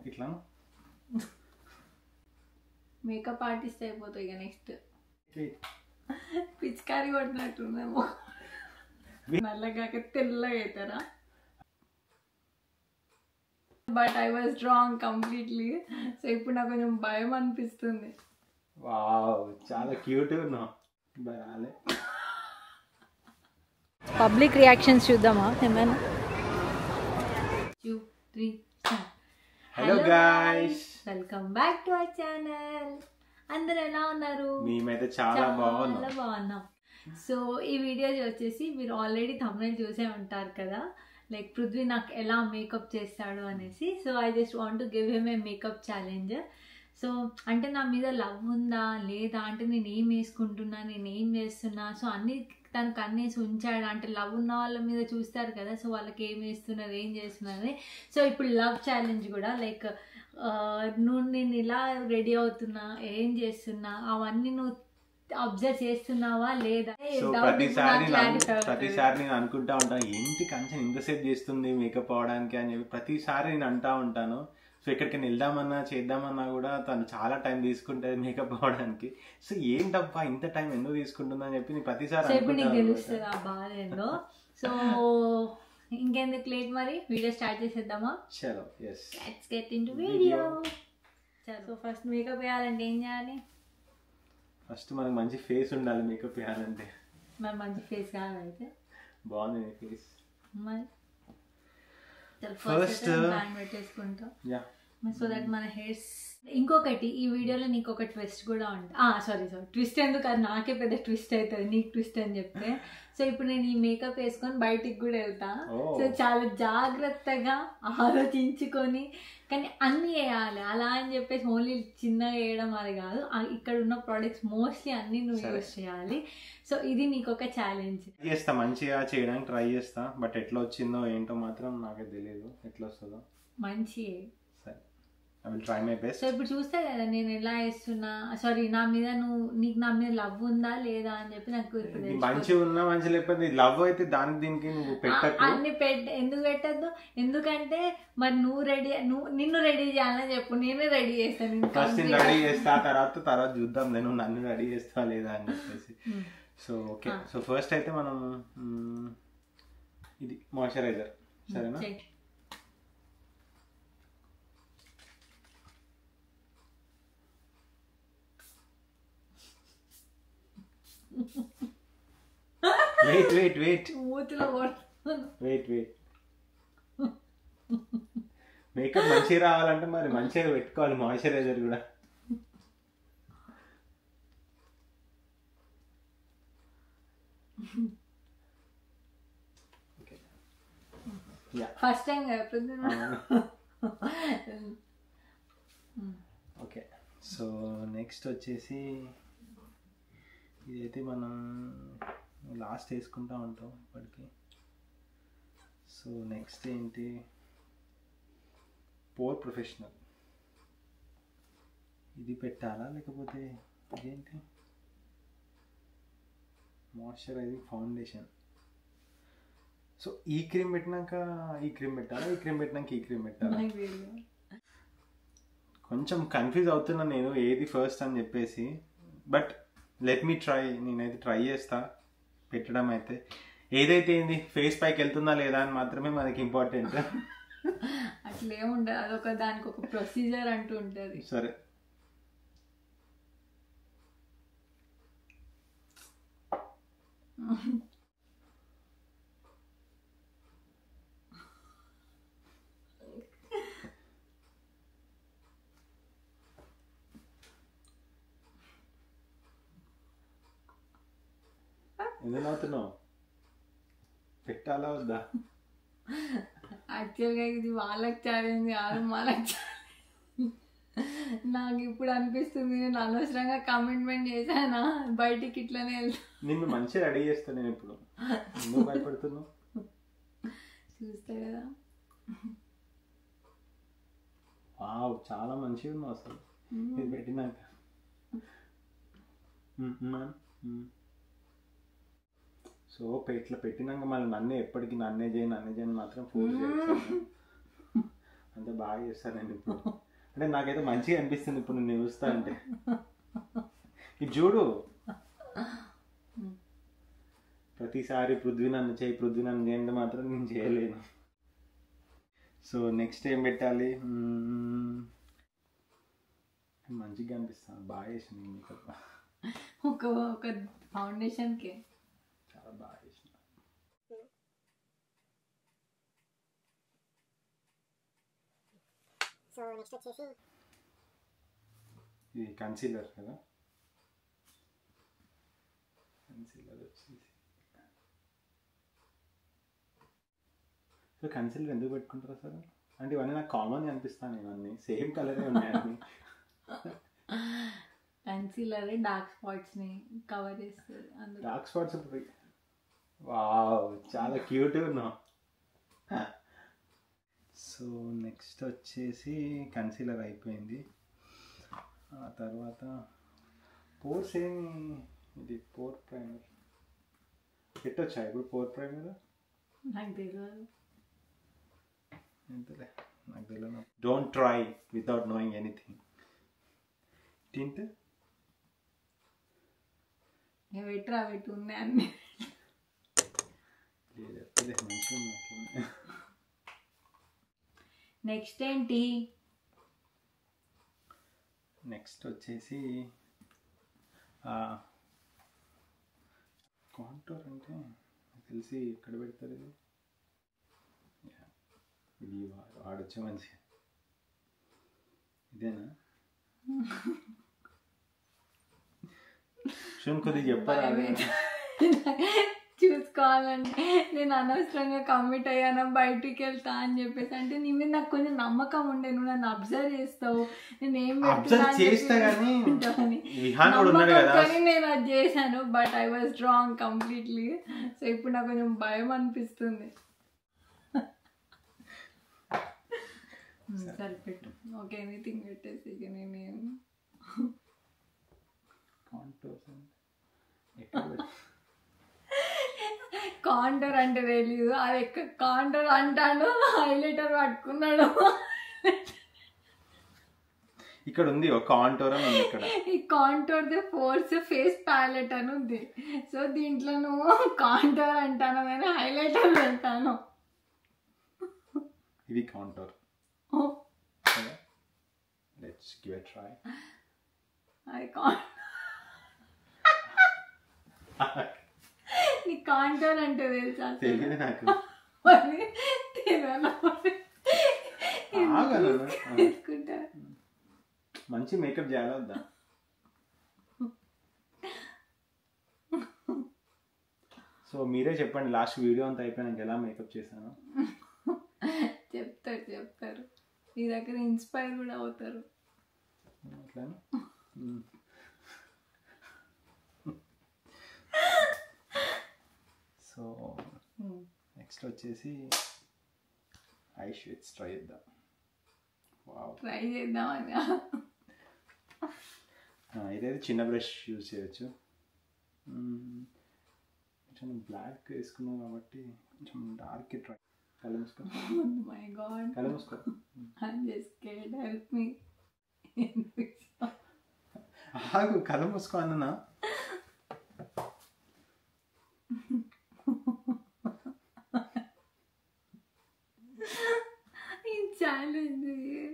ఇట్లా makeup artist అయిపోతాయి ఇక నెక్స్ట్ పిచికారి కొట్టినట్టుందేమో నల్లగా తెల్లగా అవుతారా but I was strong completely so ఇప్పుడు నాకు కొంచెం భయం అనిపిస్తుంది వావ్ చాలా క్యూట్ ఉన్నావు రాలే పబ్లిక్ రియాక్షన్స్ చూద్దామా ఏమైనా two three hello guys welcome back to our channel అందరు ఎలా ఉన్నారు మేమైతే చాలా బాగున్నాం చాలా బాగున్నాం సో ఈ వీడియో వచ్చేసి మీరు ఆల్రెడీ తమిళ చూసే ఉంటారు కదా లైక్ పృథ్వీ నాకు ఎలా మేకప్ చేస్తాడు అనేసి so I just want to give him a makeup challenge so అంటే నా మీద లవ్ ఉందా లేదా అంటే నేను ఏం వేసుకుంటున్నా నేను ఏం చేస్తున్నా సో అన్ని తనకు అన్నేసి ఉంచాడు అంటే లవ్ ఉన్న వాళ్ళ మీద చూస్తారు కదా సో వాళ్ళకి ఏం వేస్తున్నారు ఏం చేస్తున్నారు సో ఇప్పుడు లవ్ ఛాలెంజ్ కూడా లైక్ నువ్వు నేను ఇలా రెడీ అవుతున్నా ఏం చేస్తున్నా అవన్నీ నువ్వు అబ్జర్వ్ చేస్తున్నావా లేదా సో Doubt ఇప్పుడు ప్రతిసారి నాకు నేను clarity అను- అవుతుంది. ప్రతిసారి నేను అనుకుంటా ఉంటాను ఏంటి కంచెం ఇంతసేపు చేస్తుంది మేకప్ అవడానికి అని చెప్పి ప్రతిసారి నేను అంటా ఉంటాను సో ఎక్కడికైనా వెళ్దామన్నా చేద్దామన్నా కూడా తను చాలా టైం తీసుకుంటుంది మేకప్ అవడానికి సో ఏంటబ్బా ఇంత టైం ఎందుకు తీసుకుంటుందని అని చెప్పి నేను ప్రతిసారి సో ఇప్పుడు నీకు అనుకుంటాను తెలుస్తుంది ఆ బాధ ఏందో సో ఇంకెందుకు లేట్ మరి వీడియో స్టార్ట్ చేసేద్దామా చలో yes let's get into video so first makeup వేయాలంటే ఏం చేయాలి ఫస్ట్ మనకు మంచి ఫేస్ ఉండాలి మేకప్ వేయాలంటే మరి మంచి ఫేస్ కావాలైతే బాగుంది నీ ఫేస్ మరి First, ఫస్ట్ ప్లాన్ పెట్టేసుకుంటాం యా సో దట్ మన హెయిర్స్ ఇంకొకటి ఈ వీడియోలో నీకు ఒక ట్విస్ట్ కూడా ఉంటుంది ఆ సారీ సారీ ట్విస్ట్ ఎందుకు అది నాకే పెద్ద ట్విస్ట్ అవుతుంది నీకు ట్విస్ట్ అని చెప్తే సో ఇప్పుడు నేను ఈ మేకప్ వేసుకొని బయటికి కూడా వెళ్తా Oh. సో చాలా జాగ్రత్తగా ఆలోచించుకొని కానీ అన్నీ వేయాలి అలా అని చెప్పేసి ఓన్లీ చిన్నగా వేయడం అది కాదు ఆ ఇక్కడ ఉన్న ప్రోడక్ట్స్ మోస్ట్లీ అన్నీ నువ్వు సరే. యూస్ చేయాలి సో ఇది నీకు ఒక ఛాలెంజ్ ట్రై చేస్తా మంచిగా చేయడానికి ట్రై చేస్తా బట్ ఎట్లా వచ్చిందో ఏంటో మాత్రం నాకే తెలియదు ఎట్లా వస్తుందో మంచి సరే I will try my best so ఇప్పుడు చూస్తే కదా నేను ఎలా వేస్తున్నా సారీ నా మీద నువ్వు నీకు నా మీద లవ్ ఉందా లేదా అని చెప్పి నాకు ఇప్పుడు ఇది తెలిసిపోతుంది. మంచిగా ఉన్నా మంచి లేకపోతే లవ్ అయితే దానికి దీనికి నువ్వు పెట్టకు ఆ- అన్ని పెట్ట ఎందుకు పెట్టద్దు ఎందుకంటే మరి నువ్వు రెడీ నువ్వు నిన్ను రెడీ చేయాలని చెప్పు నేనే రెడీ చేస్తాను నిన్ను ఫస్ట్ నేను complete రెడీ గా. చేస్తా తర్వాత తర్వాత చూద్దాం నేను నన్ను రెడీ చేస్తా లేదా అని చెప్పేసి ఉమ్. సో ఓకే ఆ. సో ఫస్ట్ అయితే మనం మ్, ఇది మాయిశ్చరైజర్ సరేనా చెయ్. వెయిట్ వెయిట్ వెయిట్ మూతిలో కొడుతున్నాను. వెయిట్ వెయిట్ మేకప్ మంచిగా రావాలంటే మరి మంచిగా పెట్టుకోవాలి మాయిశ్చరైజర్ కూడా ఓకే యా ఫస్ట్ టైం కదా ప్రొద్దున. ఓకే సో నెక్స్ట్ వచ్చేసి ఇదైతే మనం లాస్ట్ వేసుకుంటా ఉంటాం ఇప్పటికి సో నెక్స్ట్ ఏంటి పోర్ ప్రొఫెషనల్ ఇది పెట్టాలా లేకపోతే ఇదేంటి మాయిశ్చరైజింగ్ ఫౌండేషన్ సో ఈ క్రీమ్ పెట్టినాక ఈ క్రీమ్ పెట్టాలా ఈ క్రీమ్ పెట్టినాక ఈ క్రీమ్ పెట్టాలా నాకు తెలియదు. కొంచెం కన్ఫ్యూజ్ అవుతున్నా నేను ఏది ఫస్ట్ అని చెప్పేసి బట్ లెట్ మీ ట్రై నేనైతే ట్రై చేస్తా పెట్టడం అయితే ఏదైతే ఏంది ఫేస్ పైకి వెళ్తుందా లేదా అని మాత్రమే మనకి ఇంపార్టెంట్ అట్లా ఏముండదు అదొక దానికి ఒక ప్రొసీజర్ అంటూ ఉంటుంది సరే ఎందుకు నవ్వుతున్నావు పెట్టాలా వద్దా యాక్చువల్గా ఇది వాళ్ళకి ఛాలెంజ్ కాదు మనకి challenge. నాకు ఇప్పుడు అనిపిస్తుంది నేను అనవసరంగా కమిట్మెంట్ చేశానా బయటికి ఇట్లనే వెళ్తా నిన్ను మంచిగా రెడీ చేస్తా నేను ఇప్పుడు ఎందుకు భయపడుతున్నావు చూస్తే కదా వావ్ చాలా మంచిగా ఉన్నావు అసలు ఇది పెట్టినాక మ్మ్, మ్మ్, మ్మ్. సో ఇట్లా పెట్టినాక మళ్ళీ నన్నే ఎప్పటికీ నన్నే చేయి నన్నే చేయని మాత్రం ఫోర్స్ చేస్తాను అంత బాగా చేస్తాను నేను ఇప్పుడు అంటే నాకైతే మంచిగా అనిపిస్తుంది ఇప్పుడు నేను చూస్తా అంటే ఇది చూడు ప్రతిసారి పృథ్వీ నన్ను చేయి పృథ్వీ నన్ను చేయండి మాత్రం నేను చేయలేను సో నెక్స్ట్ ఏం పెట్టాలి మ్మ్. మంచిగా అనిపిస్తాను బాగా చేసింది మేకప్ ఒక ఒక ఫౌండేషన్కి చాలా బాగా చేసిన సో నెక్స్ట్ వచ్చేసి ఇది కన్సీలర్ కదా కన్సీలర్ వచ్చేసి సో కన్సీలర్ ఎందుకు పెట్టుకుంటారా సార్ అంటే ఇవన్నీ నాకు కామన్ అనిపిస్తాను ఇవన్నీ సేమ్ కలరే ఉన్నాయని కన్సీలర్ డార్క్ స్పాట్స్ని కవర్ చేస్తుంది అందులో డార్క్ స్పాట్స్ వావ్ చాలా క్యూట్ ఉన్నావు సో నెక్స్ట్ వచ్చేసి కన్సీలర్ అయిపోయింది ఆ తర్వాత పోర్స్ ఏమి ఇది పోర్ ప్రైమర్ పెట్టొచ్చా ఇప్పుడు పోర్ ప్రైమర్ నాకు తెలియదు ఎంతలే నాకు తెలియదు don't try without knowing anything tint ఇక పెట్టరా పెట్టి ఉన్నాయి అన్ని లేదు ఎత్తలే మంచిగా ఉంది అట్లనే. నెక్స్ట్ ఏంటి నెక్స్ట్ వచ్చేసి కాంటోర్ అంటే నాకు తెలిసి ఎక్కడ పెడతారు ఇది Yeah. ఇది వా- వాడొచ్చే మంచిగా ఇదేనా షూన్ కొద్దిగా చెప్పరా భయమేది. చూసుకోవాలంటే నేను అనవసరంగా కమిట్ అయ్యాను బయటికి వెళ్తా అని చెప్పేసి అంటే నీ మీద నాకు కొంచెం నమ్మకం ఉండే నువ్వు నన్ను అబ్జర్వ్ చేస్తావు నేను ఏం అబ్జర్వ్ చేస్తా కానీ విహాన్ కూడా ఉన్నాడు కదా కానీ నేను అది చేశాను but I was wrong completely so ఇప్పుడు నాకు కొంచెం భయం అనిపిస్తుంది సరే పెట్టు ఓకే ఎనీథింగ్ పెట్టేసి ఇక నేనేం కాంటోర్స్ ఎక్కడ పెట్ట- కాంటర్ అంటే తెలీదు అది ఎక్క కాంటర్ అంటాడు హైలైటర్ పట్టుకున్నాడు ఇక్కడ ఉంది ఒక కాంటోర్ అని ఉంది ఇక్కడ ఈ contour the force face palette అని ఉంది సో దీంట్లో నువ్వు కాంటోర్ అంటాను కానీ హైలైటర్ అంటాను ఇది contour let's give a try అది కాన్ నీ కాంటోర్ అంటే తెలుసా అసలు? తెలియదు నాకు మరి తెలియదు ఆగను. తీసుకుంటా మంచి మేకప్ చేయాలా వద్దా సో మీరే చెప్పండి లాస్ట్ వీడియో అంతా అయిపోయినాక ఎలా మేకప్ చేశాను చెప్తారు చెప్తారు నీ దగ్గర ఇన్స్పైర్ కూడా అవుతారు అట్లానే మ్మ్. సో నెక్స్ట్ వచ్చేసి ఐ షేడ్స్ ట్రై చేద్దాం వావ్ ట్రై చేద్దామని ఇదైతే చిన్న బ్రష్ యూజ్ చేయొచ్చు మ్మ్. కొంచెం బ్లాక్ వేసుకున్నాం కాబట్టి కొంచెం డార్క్ ట్రై కళ్ళు మూసుకో మై గాడ్ కళ్ళు మూసుకో I'm just scared help me ఆగు కళ్ళు మూసుకో అన్ననా ఈ ఛాలెంజ్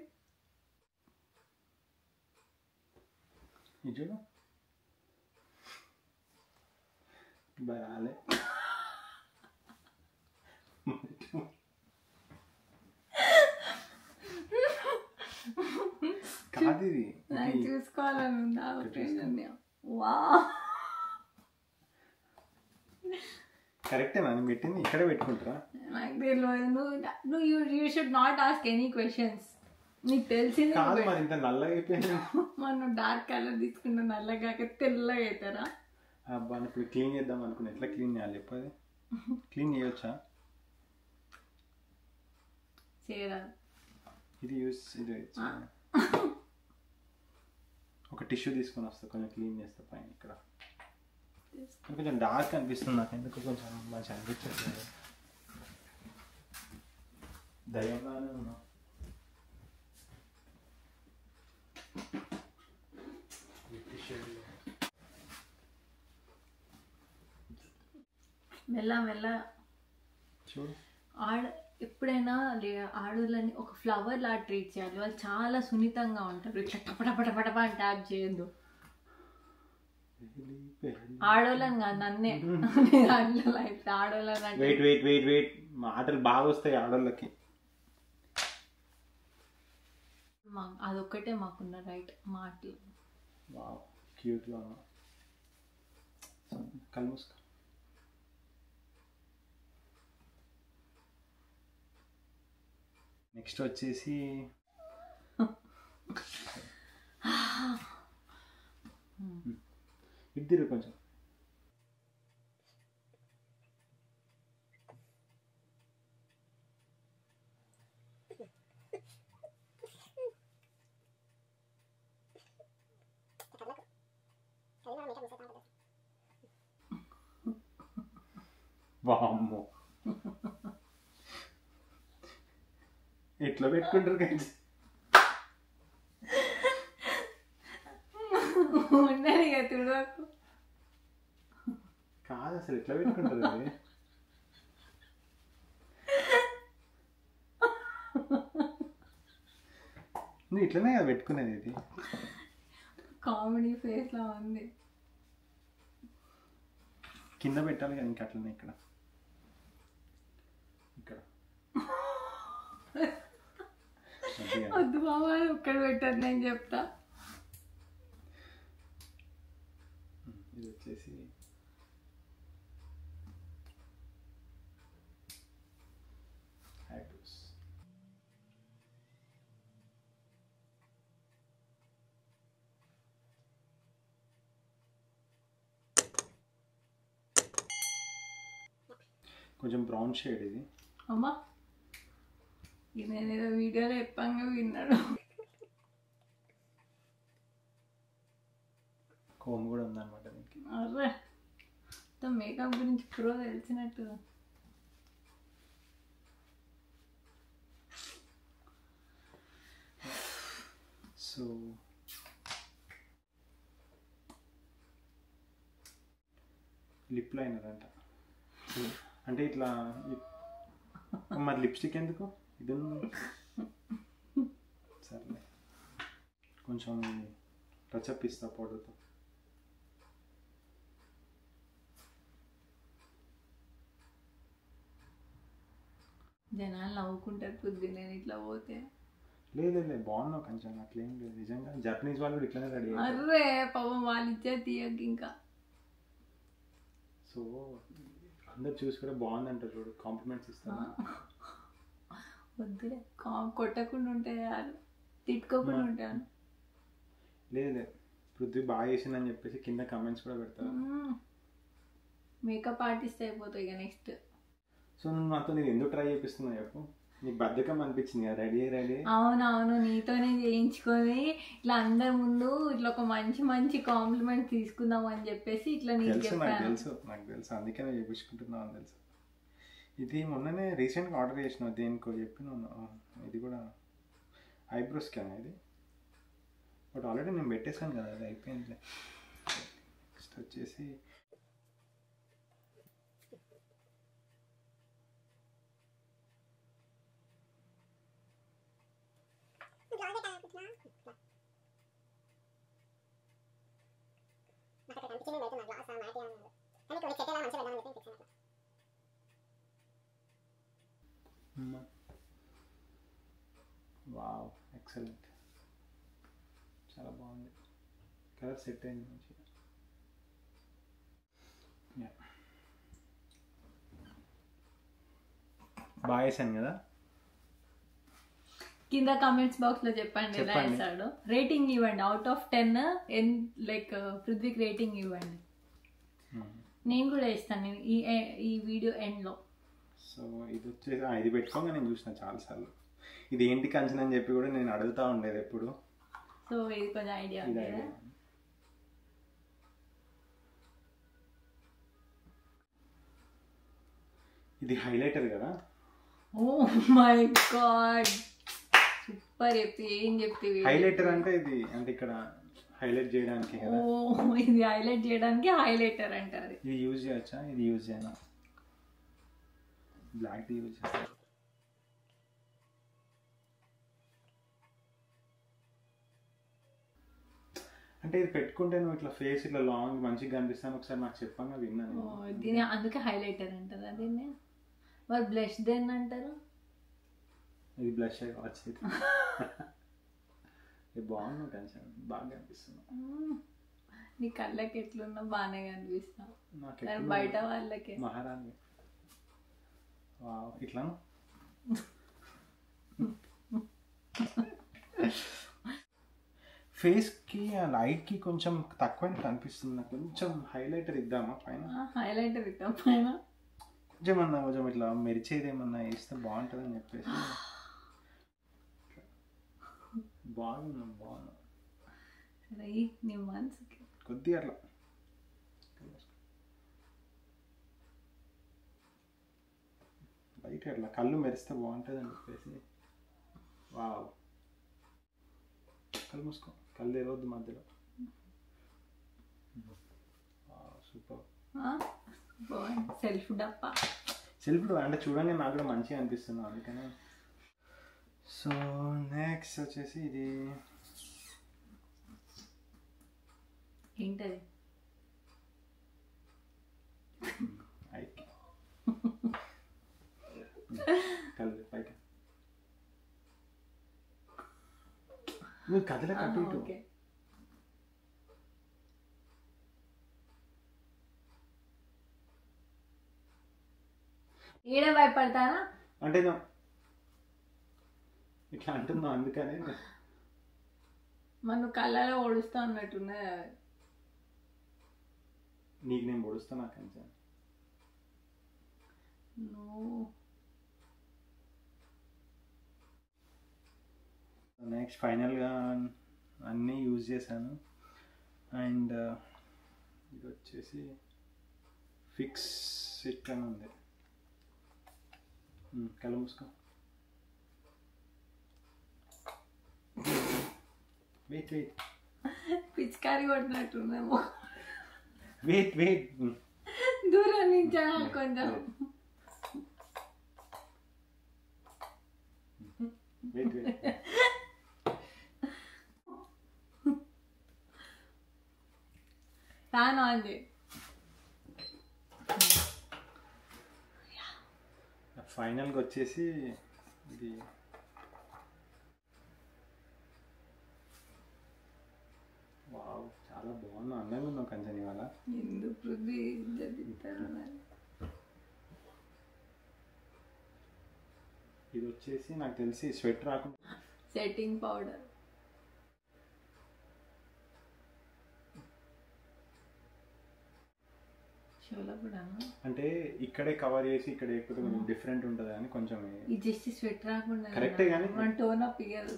ఇది చూడు బరాలే కాదు ఇది నాకు ఇది చూసుకోవాలని ఉందా ఇక్కడ ఆపరేషన్ వా కరెక్టేనా నేను పెట్టింది ఇక్కడే పెట్టుకుంటారా నాకు తెలియదు నువ్వు నువ్వు you you should not ask any questions నీకు తెలిసింది కాదు మరి ఇంత నల్లగా అయిపోయింది మనం డార్క్ కలర్ తీసుకుంటే నల్లగా తెల్లగా అవుతారా అబ్బా ఇప్పుడు క్లీన్ చేద్దాం అనుకున్నా ఎట్లా క్లీన్ చేయాలి చెప్పది క్లీన్ చేయొచ్చా చేయరాదు ఇది యూస్ ఇది ఒక టిష్యూ తీసుకొని వస్తా కొంచెం క్లీన్ చేస్తా పైన ఇక్కడ కొంచెం డార్క్ అనిపిస్తుంది నాకు ఎందుకు కొంచెం మంచి అనిపించట్లేదు దయ్యంగానే ఉన్నా మెల్ల మెల్ల చూడు ఆడ ఎప్పుడైనా లే- ఆడోళ్ళని ఒక ఫ్లవర్ లా ట్రీట్ చేయాలి వాళ్ళు చాలా సున్నితంగా ఉంటారు ఇట్లా టపటపటపటప అని ట్యాప్ చేయొద్దు ఆడోళ్ళని కాదు నన్నే దాంట్లో లైఫ్ ఆడోళ్ళని అంటే వెయిట్ వెయిట్ వెయిట్ వెయిట్ మాటలు బాగా వస్తాయి ఆడోళ్ళకి మా- అదొక్కటే మాకున్న రైట్ మాటలు వావ్ క్యూట్గా ఉన్నా కళ్ళు మూసుకో నెక్స్ట్ వచ్చేసి ఇద్దరు కొంచెం వామ్మో ఎట్లా పెట్టుకుంటారు కదా ఉండని ఇక తుడవకు కాదు అసలు ఎట్లా పెట్టుకుంటారు అది నువ్వు ఇట్లనే కదా పెట్టుకునేది ఇది కామెడీ ఫేస్ లా ఉంది కింద పెట్టాలి కదా ఇంకా అట్లనే ఇక్కడ ఇక్కడ అది కాదు. వద్దు బాబా ఒక్కడ పెట్టదు నేను చెప్తా ఇది వచ్చేసి ఐబ్రోస్ కొంచెం బ్రౌన్ షేడ్ ఇది అమ్మా ఇది నేను ఏదో వీడియోలో చెప్పంగా విన్నాడు కోమ్ కూడా ఉందన్నమాట దీనికి అర్రే మొత్తం మేకప్ గురించి ప్రో తెలిసినట్టు సో లిప్ లైనర్ అంట అంటే ఇట్లా లిప్- మరి లిప్స్టిక్ ఎందుకు ఇది ఉంది. సర్లే కొంచెం టచ్అప్ ఇస్తా పౌడర్తో జనాలు నవ్వుకుంటారు పొద్దు నేను ఇట్లా పోతే లేదు లేదు లేదు, బాగున్నావు కొంచెం అట్లేం లేదు నిజంగా జపనీస్ వాళ్ళు కూడా ఇట్లనే రెడీ అర్రే పాపం వాళ్ళు ఇచ్చే తీయక ఇంకా సో అందరు చూసి కూడా బాగుంది అంటారు చూడు కాంప్లిమెంట్స్ ఇస్తాను వద్దులే కా- కొట్టకుండా ఉంటే చాలు తిట్టుకోకుండా ఉంటాను లేదు లేదు పృథ్వీ బాగా చేసిందని చెప్పేసి కింద కమెంట్స్ కూడా పెడతారు మేకప్ ఆర్టిస్ట్ అయిపోతాయి ఇక నెక్స్ట్ సో నువ్వు నాతో నేను ఎందుకు ట్రై చేపిస్తున్నావు చెప్పు నీకు బద్ధకం అనిపించింది కదా రెడీ రెడీ అవునవును నీతోనే చేయించుకొని ఇట్లా అందరి ముందు ఇట్లా ఒక మంచి మంచి కాంప్లిమెంట్ తీసుకుందాం అని చెప్పేసి ఇట్లా నీకు తెలుసు నాకు చెప్పాను తెలుసు నాకు తెలుసు అందుకే నేను చేపించుకుంటున్నావు అని తెలుసు ఇది మొన్ననే రీసెంట్గా ఆర్డర్ చేసిన దేనికో చెప్పి నువ్వు ఇది కూడా ఐబ్రోస్ కదా ఇది బట్ ఆల్రెడీ నేను పెట్టేశాను కదా అది అయిపోయింది నెక్స్ట్ వచ్చేసి వావ్ ఎక్సలెంట్ చాలా బాగుంది కలర్ సెట్ అయింది మంచిగా Yeah. బాగా వేసాను కదా కింద కామెంట్స్ బాక్స్ లో చెప్పండి ఎలా చెప్పండి. వేసాడు రేటింగ్ ఇవ్వండి అవుట్ ఆఫ్ టెన్ ఎన్ లైక్ పృథ్వీకి రేటింగ్ ఇవ్వండి నేను కూడా ఇస్తాను నేను ఈ ఈ వీడియో ఎండ్ లో సో ఇది వచ్చేసి ఆ, ఇది పెట్టుకోగా నేను చూసిన చాలాసార్లు ఇది ఏంటి కంచెన్ అని చెప్పి కూడా నేను అడుగుతా ఉండేది ఎప్పుడు సో ఇది కొంచెం ఐడియా ఇది ఉంది కదా idea. ఇది హైలైటర్ కదా ఓ మై గాడ్ సూపర్ చెప్పి ఏం చెప్తే హైలైటర్ అంటే ఇది అంటే ఇక్కడ హైలైట్ చేయడానికి ఓ కదా ఇది హైలైట్ చేయడానికి హైలైటర్ అంటారు ఇది యూజ్ చేయొచ్చా ఇది యూజ్ చేయనా బ్లాక్ టీ యూజ్ చేస్తాను అంటే ఇది పెట్టుకుంటే నువ్వు ఇట్లా ఫేస్ ఇట్లా లాంగ్ మంచిగా కనిపిస్తాను ఒకసారి నాకు చెప్పంగా విన్నాను ఓ, దీని అందుకే హైలైటర్ అంటారా దీన్ని మరి బ్లష్ దేన్ని అంటారు ఇది బ్లష్ కావచ్చు ఇది ఇది బాగున్నావు కొంచెం బాగా కనిపిస్తున్నావు మ్మ్. నీ కళ్ళకి ఎట్లున్నా బాగానే కనిపిస్తావు నాకు కానీ ఎప్పుడు బయట వాళ్ళకి మహారాణి వావ్ ఇట్లా ఫేస్కి ఆ లైట్కి కొంచెం తక్కువ కనిపిస్తుంది నాకు కొంచెం హైలైటర్ ఇద్దామా పైన హైలైటర్ ఇద్దాం పైన కొంచెం అన్నా కొంచెం ఇట్లా మెరిచేది ఏమన్నా వేస్తే బాగుంటుందని చెప్పేసి బాగున్నా బాగున్నా సరే ఇయ్యి, నీ మనసుకి కొద్దిగా అట్లా బయట అట్లా కళ్ళు మెరిస్తే బాగుంటుంది అని చెప్పేసి వావ్ కళ్ళు మూసుకో కళ్ళు తెరవద్దు మధ్యలో సూపర్ ఆ? బాగుంది సెల్ఫ్ డప్పా సెల్ఫ్ అంటే చూడండి నాకు కూడా మంచిగా అనిపిస్తుంది అందుకనే సో నెక్స్ట్ వచ్చేసి ఇది ఏంటది ఐకి కళ్ళు పైకి నువ్వు కదలే కట్టు ఇటు ఓకే ఈడ భయపడతానా అంటే నువ్వు ఇట్లా అంటున్నావు అందుకనే మన కళ్ళలో ఓడుస్తా ఉన్నట్టున్నది అది. నీకు నేను పొడుస్తా నాకు కొంచెం నువ్వు నెక్స్ట్ ఫైనల్గా అన్నీ యూజ్ చేశాను అండ్ ఇది వచ్చేసి ఫిక్స్ ఇట్ అని ఉంది ఉమ్, కళ్ళు మూసుకో వెయిట్ వెయిట్ పిచికారి కొట్టినట్టున్నాము వెయిట్ వెయిట్ దూరం నుంచి కొంచెం వెయిట్ వెయిట్ ఫ్యాన్ ఆన్ చేయి ఫైనల్గా వచ్చేసి ఇది వావ్ చాలా బాగున్నా అందంగా ఉన్నావు కంచన్ ఇవాళ ఎందుకు పృథ్వీ చదివిస్తారు మరి ఇది వచ్చేసి నాకు తెలిసి స్వెట్ రాకుండా సెట్టింగ్ పౌడర్ షోలో కూడా అంటే ఇక్కడే కవర్ చేసి ఇక్కడ ఎక్కితే కొంచెం డిఫరెంట్ ఉంటుంది అని కొంచెం ఈ జస్ట్ స్వెట్ రాకుండా కరెక్టే కానీ మన టోన్ అప్ ఇయ్యదు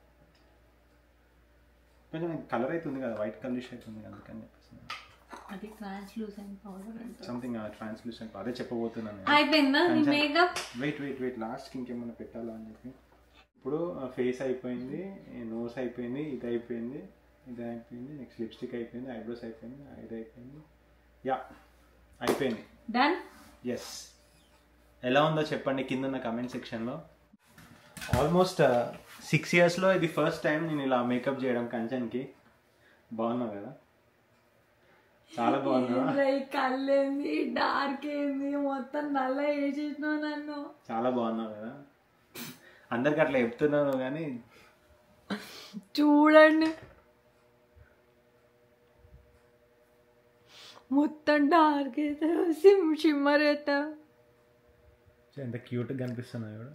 కొంచెం కలర్ అవుతుంది కదా వైట్ కలర్ అవుతుంది కదా అందుకని చెప్పేసి అది ట్రాన్స్లూసెంట్ పౌడర్ అంటారు సంథింగ్ ట్రాన్స్లూసెంట్ అదే చెప్పబోతున్నాను అయిపోయిందా నీ కొంచెం- మేకప్ వెయిట్ వెయిట్ వెయిట్ లాస్ట్కి ఇంకేమైనా పెట్టాలా అని చెప్పి ఇప్పుడు ఫేస్ అయిపోయింది నోస్ అయిపోయింది ఇది అయిపోయింది ఇది అయిపోయింది నెక్స్ట్ లిప్స్టిక్ అయిపోయింది ఐబ్రోస్ అయిపోయింది ఇది అయిపోయింది యా అయిపోయింది డన్ ఎస్ ఎలా ఉందో చెప్పండి కింద ఉన్న కమెంట్ సెక్షన్లో ఆల్మోస్ట్ సిక్స్ ఇయర్స్లో ఇది ఫస్ట్ టైం నేను ఇలా మేకప్ చేయడం కంచన్కి బాగున్నావు కదా చాలా బాగున్నా ఈ కళ్ళేంది డార్క్ ఏంది మొత్తం నల్ల వేసేసినావు నన్ను చాలా బాగున్నావు కదా అందరికి అట్లా చెప్తున్నాను కానీ చూడండి మొత్తం డార్క్ అయితే సిమ్ షిమ్మర్ అయితే ఎంత క్యూట్గా కనిపిస్తున్నావు కూడా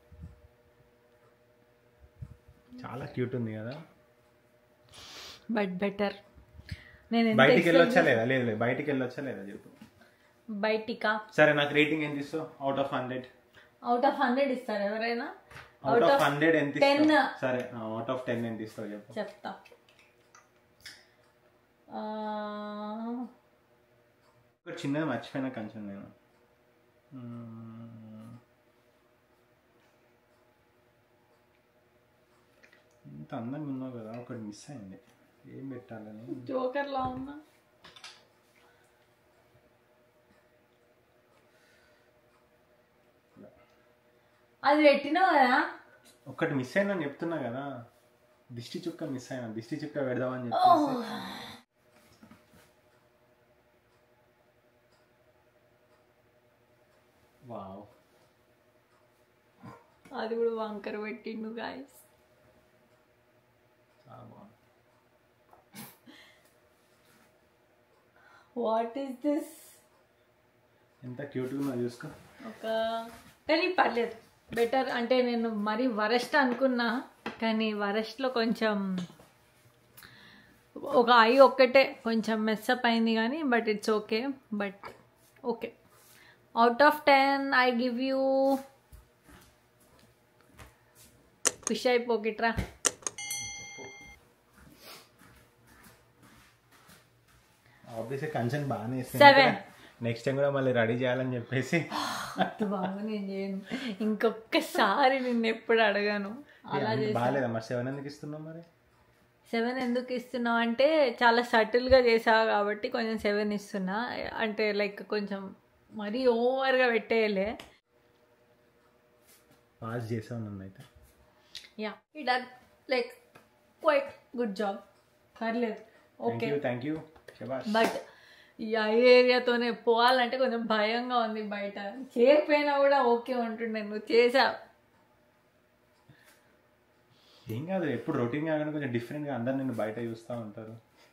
చాలా క్యూట్ ఉంది కదా బట్ బెటర్ నేను ఎంత బయటికి expect వెళ్ళొచ్చా లేదా లేదు లేదు బయటికి వెళ్ళొచ్చా లేదా చెప్పు చేస్తా- బయటికా సరే నాకు రేటింగ్ ఎంత ఇస్తావు out of hundred out of hundred ఇస్తారు ఎవరైనా అవుట్ ఆఫ్ హండ్రెడ్ ఎంత ఇస్తావు 10. సరే అవుట్ ఆఫ్ టెన్ ఎంత ఇస్తావు చెప్పు చెప్తా ఆ, ఒక చిన్నది మర్చిపోయినా కొంచెం నేను మ్మ్. ఇంత అందంగా ఉన్నావు కదా ఒకటి మిస్ అయింది ఏం పెట్టాలని జోకర్ లా ఉన్నా అది పెట్టినావు కదా ఒక్కటి మిస్ అయిందని చెప్తున్నా కదా దిష్టి చుక్క మిస్ అయినా దిష్టి చుక్క పెడదామని ఓ. చెప్పేసి వావ్ అది కూడా వంకర పెట్టిండు గాయస్ చాలా బాగుంది వాట్ ఈస్ దిస్ ఎంత క్యూట్గా ఉందో చూసుకో ఒక కానీ పర్లేదు బెటర్ అంటే నేను మరీ వరస్ట్ అనుకున్నా కానీ వరస్ట్లో కొంచెం ఒక ఐ ఒక్కటే కొంచెం మెస్అప్ అయింది కానీ but it's okay but okay out of ten I give you ఖుషి అయిపోకిట్రా ఆబ్వియస్లీ కన్సర్న్ బాగానే Seven. నెక్స్ట్ టైం కూడా మళ్ళీ రెడీ చేయాలని చెప్పేసి బాగా నేను చేయను ఇంకొకసారి నిన్ను ఎప్పుడు అడగాను అలా చేసి బాగాలేదా మరి సెవెన్ ఎందుకు ఇస్తున్నావు మరి సెవెన్ ఎందుకు ఇస్తున్నావు అంటే చాలా సటిల్గా చేసావు కాబట్టి కొంచెం సెవెన్ ఇస్తున్నా అంటే లైక్ కొంచెం మరీ ఓవర్గా పెట్టేయలే పాస్ చేసావు నన్ను అయితే yeah it like quite good job పర్లేదు thank okay you thank you శబాష్ బట్ ఈ ఐ ఏరియాతోనే పోవాలంటే కొంచెం భయంగా ఉంది బయట చేయకపోయినా కూడా ఓకే ఉంటుండే నువ్వు చేసావు ఏం కాదు ఎప్పుడు రొటీన్ కాకుండా కొంచెం డిఫరెంట్గా అందరు నిన్ను బయట చూస్తూ ఉంటారు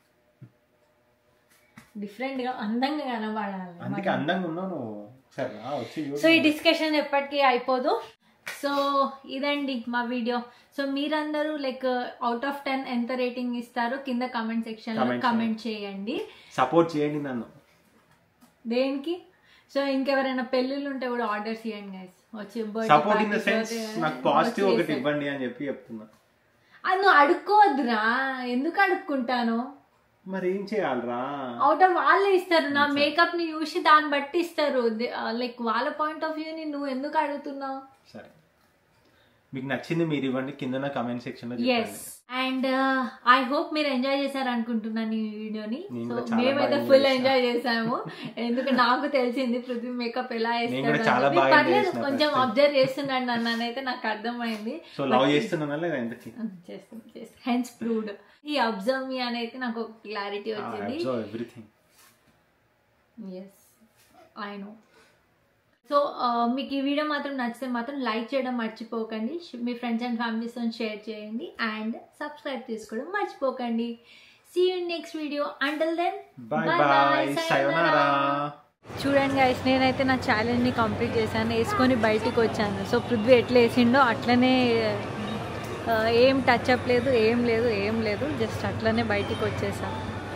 డిఫరెంట్గా అందంగా కనబడాలి అందుకే అందంగా ఉన్నావు నువ్వు సరే రా వచ్చి చూడు. సో ఈ డిస్కషన్ ఎప్పటికీ అయిపోదు సో ఇదండి మా వీడియో సో మీరందరూ లైక్ అవుట్ ఆఫ్ టెన్ ఎంత రేటింగ్ ఇస్తారో కింద కమెంట్ సెక్షన్ లో Comment కమెంట్ చేయండి సపోర్ట్ చేయండి నన్ను దేనికి సో ఇంకెవరైనా పెళ్ళిళ్ళు ఉంటే కూడా ఆర్డర్స్ ఇవ్వండి గైస్ వచ్చి birthday support in the parties sense birthday నాకు పాజిటివ్ వచ్చి ఒకటి చేసేయండి. ఇవ్వండి అని చెప్పి చెప్తున్నా అది నువ్వు అడుక్కోవద్దురా ఎందుకు అడుక్కుంటాను మరి ఏం చేయాలరా అవుట్ ఆఫ్ వాళ్ళే ఇస్తారు నా మేకప్ ని చూసి దాన్ని బట్టి ఇస్తారు లైక్ వాళ్ళ పాయింట్ ఆఫ్ వ్యూని నువ్వు ఎందుకు అడుగుతున్నావు సరే మీకు నచ్చింది మీరు ఇవ్వండి కింద కమెంట్ సెక్షన్ లో ఎస్ చెప్పండి అండ్ ఐ హోప్ మీరు ఎంజాయ్ చేశారు అనుకుంటున్నాను ఈ వీడియోని నేను సో కూడా చాలా మేమైతే బాగా ఫుల్ enjoy ఎంజాయ్ చేసాము ఎందుకంటే నాకు తెలిసింది పృథ్వీ మేకప్ ఎలా నేను కూడా వేస్తాడు చాలా అని చెప్పి. బాగా enjoy పర్లేదు చేసిన కొంచెం first time. అబ్జర్వ్ చేస్తున్నాడు నన్ను అయితే నాకు అర్థమైంది సో లవ్ చేస్తున్నానా లేదా ఎంతకి చేస్తాను చేస్తాను హెన్స్ ప్రూవ్డ్ ఈ అబ్జర్వ్ మీ అనేది నాకు ఒక క్లారిటీ వచ్చింది everything yes I know so మీకు ఈ వీడియో మాత్రం నచ్చితే మాత్రం లైక్ చేయడం మర్చిపోకండి మీ ఫ్రెండ్స్ అండ్ ఫ్యామిలీస్తో షేర్ చేయండి అండ్ సబ్స్క్రైబ్ చేసుకోవడం మర్చిపోకండి see you next video until then bye bye సయోనారా చూడండి గైస్ నేనైతే నా ఛాలెంజ్ని కంప్లీట్ చేశాను వేసుకొని బయటికి వచ్చాను సో పృథ్వీ ఎట్లా వేసిండో అట్లనే ఆ, ఏం టచ్ అప్ లేదు ఏం లేదు ఏం లేదు జస్ట్ అట్లనే బయటికి వచ్చేసాను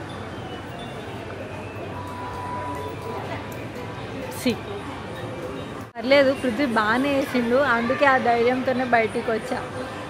సి పర్లేదు పృథ్వీ బాగానే వేసిండు అందుకే ఆ ధైర్యంతోనే బయటికి వచ్చా